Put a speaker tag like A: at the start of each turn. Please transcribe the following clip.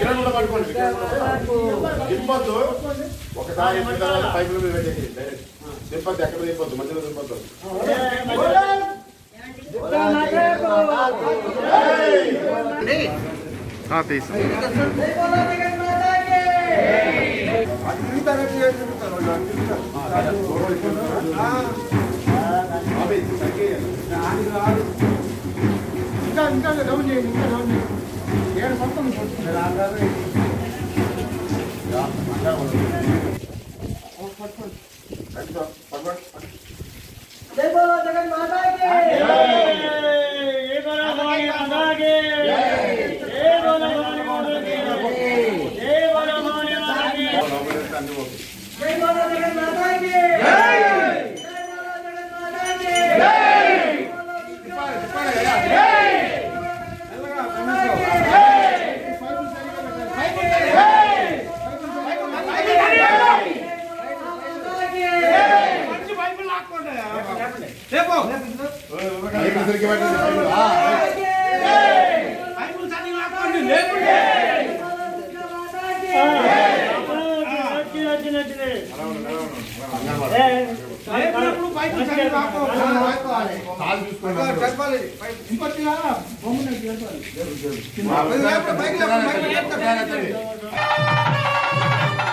A: విగ్రహం కూడా పట్టుకోండి విగ్రహం కూడా పట్టుకోండి. దింపొద్దు ఒకసారి ఎత్తిన తర్వాత పైపుల మీద పెట్టేసి డైరెక్ట్ దింపొద్దు ఎక్కడ దింపొద్దు మధ్యలో దింపొద్దు బాబీ, తగ్గియండి.
B: ఇంకా ఇంకా డౌన్ చేయండి ఇంకా డౌన్ చేయండి ఏడు మొత్తం
A: రండి, పట్టుకోండి. లోపలికి అన్ని ఓకే. పైపులు సరిగ్గా పెట్టండి, పైపులు. ఆ, రైట్. అలా ఉండు, అలా ఉండు. కంగారు పడకు. కాలు చూసుకోండి అందరూ.
B: ఇంకొద్దిగా బొమ్మను చేరుకోవాలి
A: ఆ, ఒకసారి ఎత్తండి, ఒకసారి ఎత్తండి, ఒకసారి ఎత్తండి.